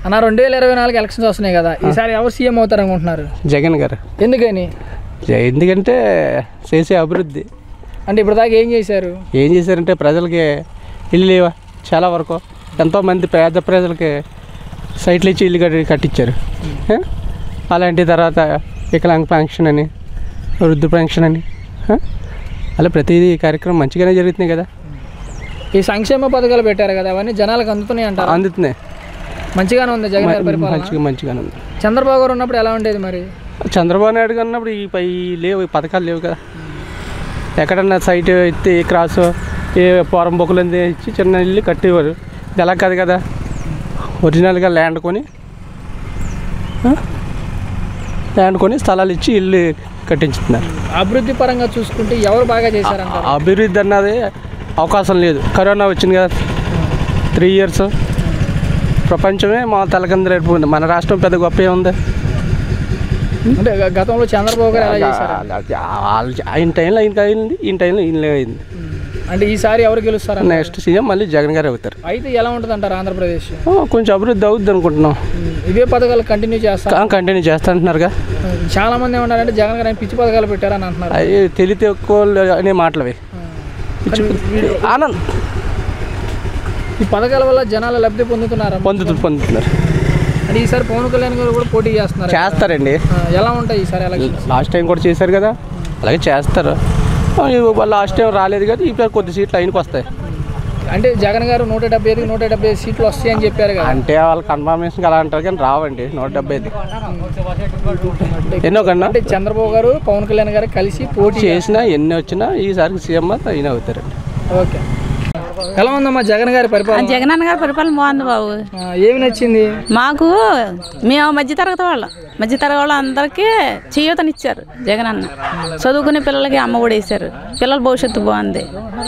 అన్న రెండు వేల ఇరవై నాలుగు ఎలక్షన్స్ వస్తున్నాయి కదా ఈసారి ఎవరు సీఎం అవుతారు అనుకుంటున్నారు జగన్ గారు ఎందుకని జ- ఎందుకంటే చేసే అభివృద్ధి అంటే ఇప్పుడు దాకా ఏం చేశారు ఏం చేశారంటే ప్రజలకి ఇల్లు లేవా చాలా వరకు ఎంతోమంది పేద ప్రజలకి సైట్లు ఇచ్చి ఇల్లు కట్టి కట్టించారు ఏ? అలాంటి తర్వాత వికలాంగ పెన్షన్ అని వృద్ధు పెన్షన్ అని ఏ? అలా ప్రతిదీ కార్యక్రమం మంచిగానే జరుగుతున్నాయి కదా ఈ సంక్షేమ పథకాలు పెట్టారు కదా అవన్నీ జనాలకు అందుతున్నాయి అంటారు అందుతున్నాయి మంచిగానే ఉంది జగన్ గారి పరిపాలన మంచిగా మంచిగానే ఉంది చంద్రబాబు గారు ఉన్నప్పుడు ఎలా ఉండేది మరి చంద్రబాబు నాయుడు గారు ఉన్నప్పుడు ఈ పై లేవు ఈ పథకాలు లేవు కదా ఎక్కడన్నా సైట్ ఎత్తి క్రాస్ ఏ పోరం బొక్కలు ఇచ్చి చిన్న ఇల్లు కట్టేవారు ఇది అలా కాదు కదా ఒరిజినల్గా ల్యాండ్ కొని ఆ? ల్యాండ్ కొని స్థలాలు ఇచ్చి ఇల్లు కట్టించుతున్నారు అభివృద్ధి పరంగా చూసుకుంటే ఎవరు బాగా చేశారంటారు అభివృద్ధి అన్నది అవకాశం లేదు కరోనా వచ్చింది కదా త్రీ ఇయర్స్ ప్రపంచమే మా తలకందరైపోయింది మన రాష్ట్రం పెద్ద గొప్ప ఏముంది అంటే గ- గతంలో చంద్రబాబు గారు ఎలా చేశారు వాళ్ళ- ఆయన టైంలో ఆయన అయింది ఈయన టైంలో ఈయన అయింది అంటే ఈసారి ఎవరు గెలుస్తారు నెక్స్ట్ సీఎం మళ్ళీ జగన్ గారు అవుతారు అయితే ఎలా ఉంటుంది అంటారు ఆంధ్రప్రదేశ్ ఆ, కొంచెం అభివృద్ధి అవుద్ది అనుకుంటున్నాం ఇవే పథకాలు కంటిన్యూ చేస్తారు కంటిన్యూ చేస్తా అంటున్నారుగా చాలా మంది ఏమన్నారంటే జగన్ గారు ఆయన పిచ్చి పథకాలు పెట్టారని అంటున్నారు అవి తెలివితే ఎక్కువ అనే మాటలు అవి పిచ్చి పిచ్చి- ఆనంద్ ఈ పథకాల వల్ల జనాలు లబ్ధి పొందుతున్నారా పొందుతు పొందుతున్నారు అంటే ఈసారి పవన్ కళ్యాణ్ గారు కూడా పోటీ చేస్తున్నారు చేస్తారండి ఆ, ఎలా ఉంటాయి ఈసారి ఎలక్షన్ లాస్ట్ టైం కూడా చేశారు కదా అలాగే చేస్తారు ఆ, ఇవి లాస్ట్ టైం రాలేదు కదా ఇప్పుడు కొద్ది సీట్లు ఆయనకి వస్తాయి అంటే జగన్ గారు నూట డెబ్బై ఐదుకి నూట డెబ్బై ఐదు సీట్లు వస్తాయని చెప్పారు కదా అంటే వాళ్ళు కన్ఫర్మేషన్ అలా అంటారు కానీ రావండి నూట డెబ్బై ఐదు ఎన్నో కన్నా అంటే చంద్రబాబు గారు పవన్ కళ్యాణ్ గారు కలిసి పోటీ చేసినా ఎన్ని వచ్చినా ఈసారికి సీఎం అయిన అవుతారండి ఓకే ఎలా ఉందమ్మా జగన్ గారి పరిపాలన జగనన్న గారి పరిపాలన బాగుంది బాబు ఆ, ఏమి నచ్చింది మాకు మేము మధ్యతరగతి వాళ్ళం మధ్యతరగతి వాళ్ళందరికీ చేయూతనిచ్చారు జగనన్న చదువుకునే పిల్లలకి అమ్మ కూడా వేశారు పిల్లల భవిష్యత్తు బాగుంది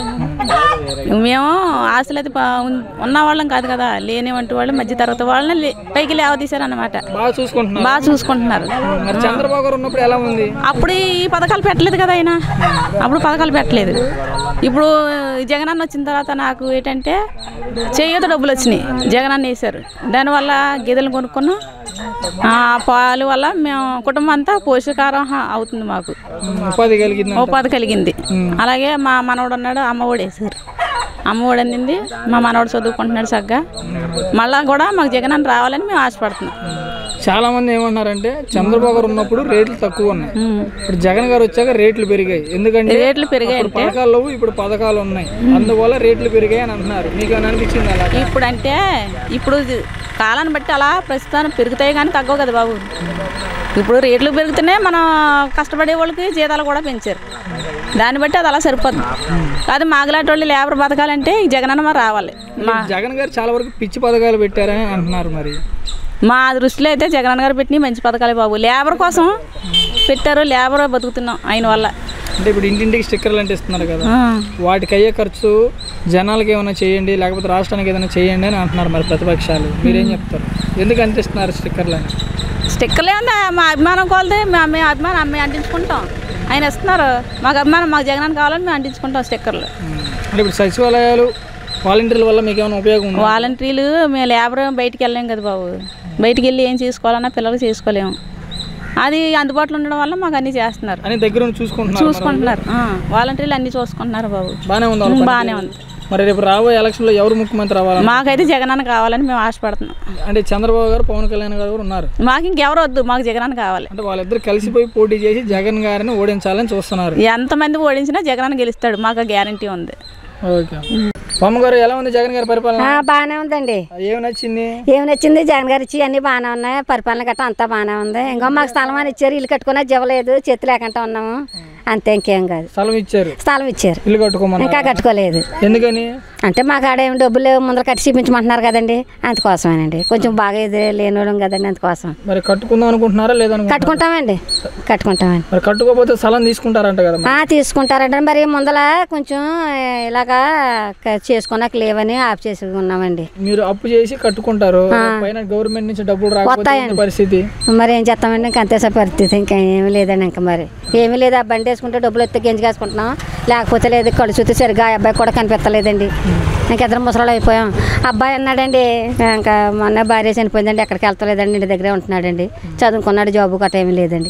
మేము ఆశలు అయితే పా- ఉన్- ఉన్న వాళ్ళం కాదు కదా లేని వంటి వాళ్ళు మధ్యతరగతి వాళ్ళని లే- పైకి లేవదీశారు అన్నమాట బాగా చూసుకుంటున్నారు బాగా చూసుకుంటున్నారు మరి చంద్రబాబు గారు ఉన్నప్పుడు ఎలా ఉంది అప్పుడు ఈ పథకాలు పెట్టలేదు కదా ఆయన అప్పుడు పథకాలు పెట్టలేదు ఇప్పుడు జగనన్న వచ్చిన తర్వాత నాకు ఏంటంటే చేయూత డబ్బులు వచ్చినాయి జగనన్న వేశారు దానివల్ల గేదెలు కొనుక్కున్నాం ఆ పాలు వల్ల మేము కుటుంబం అంతా పోషకారం హ- అవుతుంది మాకు ఉమ్, ఉపాధి కలిగింది ఉపాధి కలిగింది అలాగే మా మనవడు ఉన్నాడు అమ్మఒడి వేశారు అమ్మఒడి అందింది మా మనవడు చదువుకుంటున్నాడు చక్కగా మళ్ళా కూడా మాకు జగనన్న రావాలని మేము ఆశపడుతున్నాం చాలా మంది ఏమన్నారంటే చంద్రబాబు గారు ఉన్నప్పుడు రేట్లు తక్కువ ఉన్నాయి ఉమ్. ఇప్పుడు జగన్ గారు వచ్చాక రేట్లు పెరిగాయి ఎందుకంటే రేట్లు పెరిగాయి అప్పుడు పథకాలు లేవు ఇప్పుడు పథకాలు ఉన్నాయి అందువల్ల రేట్లు పెరిగాయి అని అంటున్నారు మీకు ఏమైనా అనిపించింది అలా ఇప్పుడు అంటే ఇప్పుడు ఇది కాలాన్ని బట్టి అలా ప్రస్తుతాన్ని పెరుగుతాయి కానీ తగ్గవు కదా బాబు ఇప్పుడు రేట్లు పెరుగుతూనే మనం కష్టపడే వాళ్ళకి జీతాలు కూడా పెంచారు దాన్ని బట్టి అది అలా సరిపోతుంది కాదు మాగలాంటి వాళ్ళు లేబర్ బతకాలంటే ఈ జగనన్న మరి రావాలి మా జగన్ గారు చాలా వరకు పిచ్చి పథకాలు పెట్టారని అంటున్నారు మరి మా దృష్టిలో అయితే జగనన్న గారు పెట్టిన మంచి పథకాలే బాబు లేబర్ కోసం పెట్టారు లేబర్ బతుకుతున్నాం ఆయన వల్ల అంటే ఇప్పుడు ఇంటింటికి స్టిక్కర్లు అంటే ఇస్తున్నారు కదా ఆ. వాటికి అయ్యే ఖర్చు జనాలకి ఏమైనా చేయండి లేకపోతే రాష్ట్రానికి ఏదైనా చేయండి అని అంటున్నారు మరి ప్రతిపక్షాలు మీరేం చెప్తారు ఎందుకు అంటిస్తున్నారు స్టిక్కర్లు అని స్టిక్కర్లే ఉంది మా అభిమానం కోల్తే మేము మేము అభిమానం మేము అంటించుకుంటాం ఆయన ఇస్తున్నారు మాకు అభిమానం మాకు జగనన్న కావాలని మేము అంటించుకుంటాం స్టిక్కర్లు అంటే ఇప్పుడు సచివాలయాలు వాలంటీర్ల వల్ల మీకు ఏమైనా ఉపయోగం ఉందా వాలంటీర్లు మేము లేబర్ బయటికి వెళ్ళలేం కదా బాబు బయటికి వెళ్ళి ఏం చేసుకోవాలన్నా పిల్లలు చేసుకోలేము అది అందుబాటులో ఉండడం వల్ల మాకు అన్నీ చేస్తున్నారు అని దగ్గర ఉండి చూసుకుంటున్నారు చూసుకుంటున్నారు ఆ, వాలంటీర్లు అన్నీ చూసుకుంటున్నారు బాబు బాగానే ఉంది వాళ్ళ పని. బాగానే ఉంది మరి రేపు రాబోయే ఎలక్షన్లో ఎవరు ముఖ్యమంత్రి అవ్వాలని మాకైతే జగనన్న కావాలని మేము ఆశపడుతున్నాం అంటే చంద్రబాబు గారు పవన్ కళ్యాణ్ గారు కూడా ఉన్నారు మాకు ఇంకెవరు వద్దు మాకు జగనన్న కావాలి అంటే వాళ్ళిద్దరు కలిసిపోయి పోటీ చేసి జగన్ గారిని ఓడించాలని చూస్తున్నారు ఎంతమంది ఓడించినా జగనన్న గెలుస్తాడు మాకు గ్యారంటీ ఉంది ఓకే పమ్మ గారు ఎలా ఉంది జగన్ గారి పరిపాలన ఆ, బాగానే ఉందండి ఏమి నచ్చింది ఏమి నచ్చింది జగన్ గారు ఇచ్చి అన్ని బాగానే ఉన్నాయి పరిపాలన గట్రా అంతా బాగానే ఉంది ఇంకా మాకు స్థలం అని ఇచ్చారు ఇల్లు కట్టుకున్నా జవలేదు చెత్త లేకుండా ఉన్నాము అంతే ఇంకేం కాదు స్థలం ఇచ్చారు స్థలం ఇచ్చారు ఇల్లు కట్టుకోమన్నారు ఇంకా కట్టుకోలేదు ఎందుకని అంటే మాకు ఆడ ఏం డబ్బులు లేవు ముందర కట్టి చూపించమంటున్నారు కదండి అందుకోసమేనండి కొంచెం బాగా ఎదురే లేనివ్వడం కదండి అందుకోసం మరి కట్టుకుందాం అనుకుంటున్నారా లేదనుకుంటున్నారా కట్టుకుంటామండి కట్టుకుంటామండి మరి కట్టుకోకపోతే స్థలం తీసుకుంటారంట కదా మరి. ఆ, తీసుకుంటారంటే మరి ముందల కొంచెం ఇలాగా క- చేసుకున్నాక లేవని ఆఫ్ చేసి ఉన్నామండి మీరు అప్పు చేసి కట్టుకుంటారు పైన గవర్నమెంట్ నుంచి డబ్బులు రాకపోతే వస్తాయండి. ఏంటి పరిస్థితి మరి ఏం చేస్తామండి ఇంకా అంతే సార్ పరిస్థితి ఇంకా ఏమీ లేదండి ఇంకా మరి ఏమీ లేదు ఆ బండి వేసుకుంటే డబ్బులు ఎత్తే గెంజుకేసుకుంటున్నాం లేకపోతే లేదు కళ్ళు చూస్తే సరిగ్గా ఆ అబ్బాయి కూడా కనిపించలేదండి ఇంకిద్దరం ముసలాళ్ళు అయిపోయాం అబ్బాయి అన్నాడండి ఇంకా మొన్న భార్య చనిపోయిందండి ఎక్కడికి వెళ్తలేదండి ఇంటి దగ్గరే ఉంటున్నాడండి చదువుకున్నాడు జాబు గట్రా ఏమీ లేదండి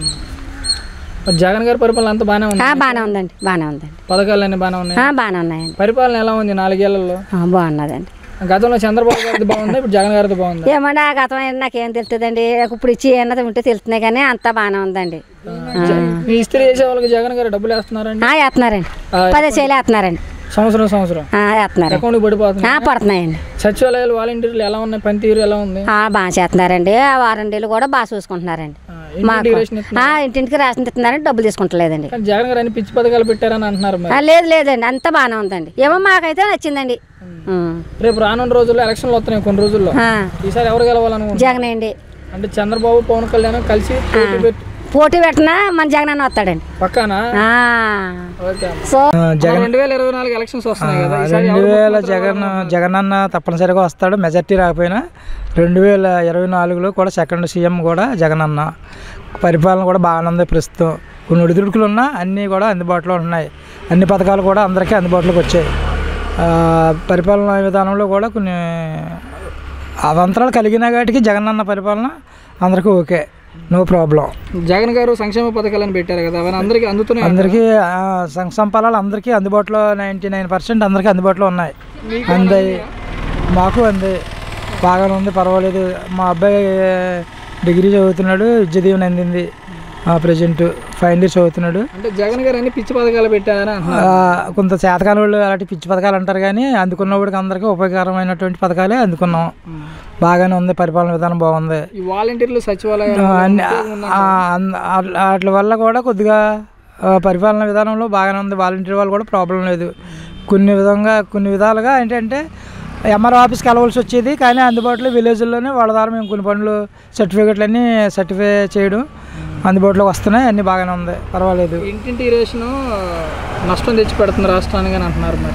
మరి జగన్ గారి పరిపాలన అంతా బాగానే ఉంది ఆ, బాగానే ఉందండి బాగానే ఉందండి పథకాలు అన్నీ బాగానే ఉన్నాయి ఆ, బాగానే ఉన్నాయండి పరిపాలన ఎలా ఉంది నాలుగేళ్లలో ఆ, బాగున్నదండి గతంలో చంద్రబాబు గారిది బాగుందా ఇప్పుడు జగన్ గారిది బాగుందా ఏమంటే ఆ గతం అయినా నాకేం తెలుస్తుందండి ఇప్పుడు ఇచ్చి అన్నది ఉంటే తెలుస్తున్నాయి కానీ అంతా బాగానే ఉందండి మీ ఇస్త్రీ చేసే వాళ్ళకి జగన్ గారు డబ్బులు వేస్తున్నారండి ఆ, వేస్తున్నారండి పదే చేలు వేస్తున్నారండి సంవత్సరం సంవత్సరం ఆ, వేస్తున్నారండి అకౌంట్కి పడిపోతుంది ఆ, పడుతున్నాయండి సచివాలయాలు వాలంటీర్లు ఎలా ఉన్నాయి పనితీరు ఎలా ఉంది ఆ, బాగా చేస్తున్నారండి ఆ వారంటీలు కూడా బాగా చూసుకుంటున్నారండి ఆ, ఇంటింటికి రేషన్ ఇస్తున్నారు. ఆ, ఇంటింటికి రేషన్ ఇస్తున్నారండి డబ్బులు తీసుకుంటలేదండి కానీ జగన్ గారు అన్ని పిచ్చి పథకాలు పెట్టారని అంటున్నారు మరి ఆ, లేదు లేదండి అంతా బాగానే ఉందండి ఏమో మాకైతే నచ్చిందండి ఉం. రేపు రానున్న రోజుల్లో ఎలక్షన్లు వస్తున్నాయి కొన్ని రోజుల్లో ఆ, ఈసారి ఎవరు గెలవాలనుకుంటున్నారు జగన్ అండి అంటే చంద్రబాబు పవన్ కళ్యాణ్ కలిసి పోటీ పెట్టి పోటీ పెట్టినా మన జగన్ అన్న వస్తాడండి పక్కానా ఆ, ఓకే సో జగన్ రెండు వేల ఇరవై నాలుగు ఎలక్షన్స్ వస్తున్నాయి కదా ఈసారి రెండు ఎవరు వేల ముఖ్యమంత్రి జగన్ జగన్ అన్న తప్పనిసరిగా వస్తాడు మెజార్టీ రాకపోయినా రెండు వేల ఇరవై నాలుగులో కూడా సెకండ్ సీఎం కూడా జగన్ అన్న పరిపాలన కూడా బాగానే ఉంది ప్రస్తుతం కొన్ని ఒడిదుడుకులు ఉన్నా అన్నీ కూడా అందుబాటులో ఉన్నాయి అన్ని పథకాలు కూడా అందరికీ అందుబాటులోకి వచ్చాయి ఆ, పరిపాలన విధానంలో కూడా కొన్ని అవంతరాలు కలిగిన వాటికి జగన్ అన్న పరిపాలన అందరికీ ఓకే నో ప్రాబ్లం జగన్ గారు సంక్షేమ పథకాలను పెట్టారు కదా అవన్నీ అందరికీ అందుతున్నాయి అందరికీ ఆ, సంక్షేమ ఫలాలు అందరికీ అందుబాటులో నైంటీ నైన్ పర్సెంట్ అందరికీ అందుబాటులో ఉన్నాయి అందాయి మాకు అంది బాగానే ఉంది పర్వాలేదు మా అబ్బాయి డిగ్రీ చదువుతున్నాడు విద్య దీవెన అందింది ప్రజెంట్ ఫైనల్ ఇయర్ చదువుతున్నాడు అంటే జగన్ గారు అన్ని పిచ్చి పథకాలు పెట్టారని అంటున్నారు ఆ, కొంత చేతకాని వాళ్ళు అలాంటి పిచ్చి పథకాలు అంటారు కానీ అందుకున్నవాడికి అందరికీ ఉపయోగకరమైనటువంటి పథకాలే అందుకున్నాం బాగానే ఉంది పరిపాలన విధానం బాగుంది ఈ వాలంటీర్లు సచివాలయాలు అన్ని ఆ, అన్- ఆ- వాటి వల్ల కూడా కొద్దిగా ఆ, పరిపాలన విధానంలో బాగానే ఉంది వాలంటీర్ వాళ్ళు కూడా ప్రాబ్లం లేదు కొన్ని విధంగా కొన్ని విధాలుగా ఏంటంటే ఎంఆర్ఓ ఆఫీస్కి వెళ్ళవలసి వచ్చేది కానీ అందుబాటులో విలేజ్లోనే వాళ్ళ ద్వారా మేము కొన్ని పనులు సర్టిఫికెట్లు అన్నీ సర్టిఫై చేయడం అందుబాటులోకి వస్తున్నాయి అన్నీ బాగానే ఉంది పర్వాలేదు ఇంటింటి రేషన్ నష్టం తెచ్చి పెడుతుంది రాష్ట్రానికి అని అంటున్నారు మరి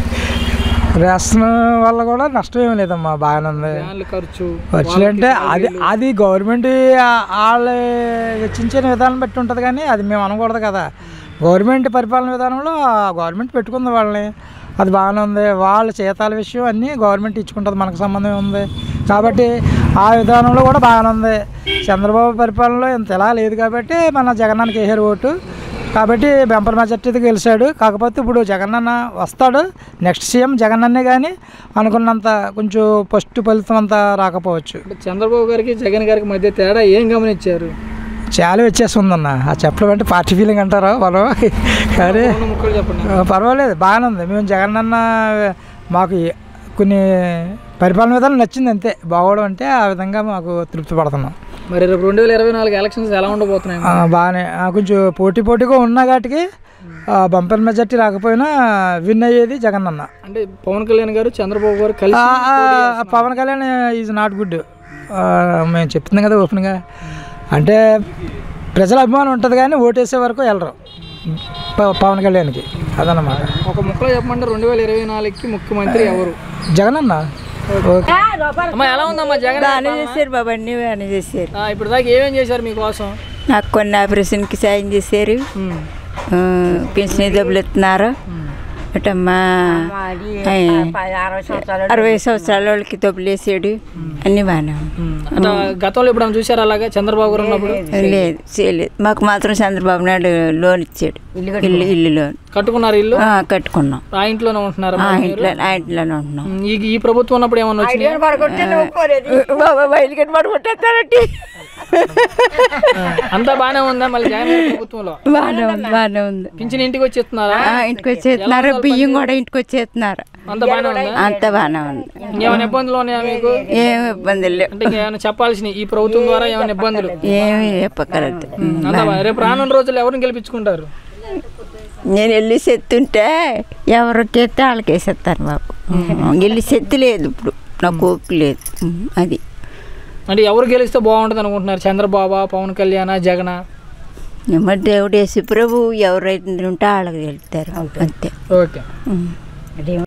రేషన్ వల్ల కూడా నష్టం ఏం లేదమ్మా బాగానే ఉంది ఫ్యాన్ల ఖర్చు ఖర్చులు అంటే అది అది గవర్నమెంట్ వాళ్ళు వెచ్చించిన విధానం బట్టి ఉంటుంది కానీ అది మేము అనకూడదు కదా గవర్నమెంట్ పరిపాలన విధానంలో ఆ గవర్నమెంట్ పెట్టుకుంది వాళ్ళని అది బాగానే ఉంది వాళ్ళ చేతాల విషయం అన్నీ గవర్నమెంట్ ఇచ్చుకుంటుంది మనకు సంబంధం ఉంది కాబట్టి ఆ విధానంలో కూడా బాగానే ఉంది చంద్రబాబు పరిపాలనలో ఇంత ఎలా లేదు కాబట్టి మన జగన్నానికి వేసారు ఓటు కాబట్టి బెంపర్ మెజార్టీతో గెలిచాడు కాకపోతే ఇప్పుడు జగనన్న వస్తాడు నెక్స్ట్ సీఎం జగనన్నే కానీ అనుకున్నంత కొంచెం ఫస్ట్ ఫలితం అంతా రాకపోవచ్చు అంటే చంద్రబాబు గారికి జగన్ గారికి మధ్య తేడా ఏం గమనించారు చాలా వ్యత్యాసం ఆ చెప్పడం అంటే పార్టీ ఫీలింగ్ అంటారా మనం కానీ రెండు ముక్కలు చెప్పండి ఆ, పర్వాలేదు బాగానే ఉంది మేము జగనన్న మాకు ఏ- కొన్ని పరిపాలన విధానం నచ్చింది అంతే బాగోవడం అంటే ఆ విధంగా మాకు తృప్తి పడుతున్నాం మరి రేపు రెండు వేల ఇరవై నాలుగు ఎలక్షన్స్ ఎలా ఉండబోతున్నాయి ఆ, బాగానే ఆ, కొంచెం పోటీ పోటీగా ఉన్న కాటికి బంపర్ మెజార్టీ రాకపోయినా విన్ అయ్యేది జగనన్న అంటే పవన్ కళ్యాణ్ గారు చంద్రబాబు గారు కలిసి ఆ, ఆ, Pawan Kalyan is not good మేము చెప్తున్నాం కదా ఓపెన్గా అంటే ప్రజల అభిమానం ఉంటుంది కానీ ఓటేసే వరకు వెళ్ళరు ప- పవన్ కళ్యాణ్కి అదన్నమాట ఒక ముక్కలో చెప్పమంటే రెండు వేల ఇరవై నాలుగుకి ముఖ్యమంత్రి ఎవరు జగనన్న ఓకే అమ్మా ఎలా ఉందమ్మా జగన్ బాగానే చేశారు బాబా అన్నీ బాగానే చేశారు ఆ, ఇప్పుడు దాకా ఏమేం చేశారు మీకోసం నాకు కొన్ని ఆపరేషన్కి సాయం చేశారు ఆ, పెన్షన్ డబ్బులు ఇస్తున్నారు అటమ్మా అరవై సంవత్సరాల వాళ్ళకి డబ్బులు వేసాడు అన్నీ బాగానే ఉన్నాయి. అంటే గతంలో ఇప్పుడు చూసారు అలాగా చంద్రబాబు గారు ఉన్నప్పుడు లేదు చేయలేదు మాకు మాత్రం చంద్రబాబు నాయుడు లోన్ ఇచ్చాడు ఇల్లు ఇల్లు లోన్ కట్టుకున్నారు ఇల్లు ఆ, కట్టుకున్నాం ఆ ఇంట్లోనే ఉంటున్నారు ఆ ఇంట్లో ఆ ఇంట్లోనే ఉంటున్నాం ఈ ఈ ప్రభుత్వం ఉన్నప్పుడు ఏమన్నా వచ్చినాయి బాబా బయలుకి పడుకుంటారంటే అంతా బానే ఉందా మళ్ళీ జగన్ గారి ప్రభుత్వంలో బాగానే ఉంది బాగానే ఉంది పింఛన్ ఇంటికి వచ్చి ఇస్తున్నారా ఆ, ఇంటికి వచ్చేస్తున్నారు బియ్యం కూడా ఇంటికి వచ్చేస్తున్నారు అంత బానే ఉందా అంత బాగానే ఉంది ఇంకేమైనా ఇబ్బందులు ఉన్నాయా మీకు ఏం ఇబ్బంది లేవు అంటే ఇంకేమైనా చెప్పాల్సిన ఈ ప్రభుత్వం ద్వారా ఏమైనా ఇబ్బందులు ఏమీ చెప్పగలదు అంతా బా- రేపు రానున్న రోజులు ఎవరిని గెలిపించుకుంటారు నేను వెళ్ళి చెత్తుంటే ఎవరికి ఎత్తే వాళ్ళకి వేసేస్తాను బాబు వెళ్ళి చెత్తి లేదు ఇప్పుడు నాకు ఓపిక లేదు ఉమ్, అది అంటే ఎవరు గెలిస్తే బాగుంటుంది అనుకుంటున్నారు చంద్రబాబు పవన్ కళ్యాణ్ జగన్ మరి దేవుడు యేసు ప్రభు ఎవరైతే ఉంటే వాళ్ళకి వెళ్తారు అంతే ఓకే ఉమ్.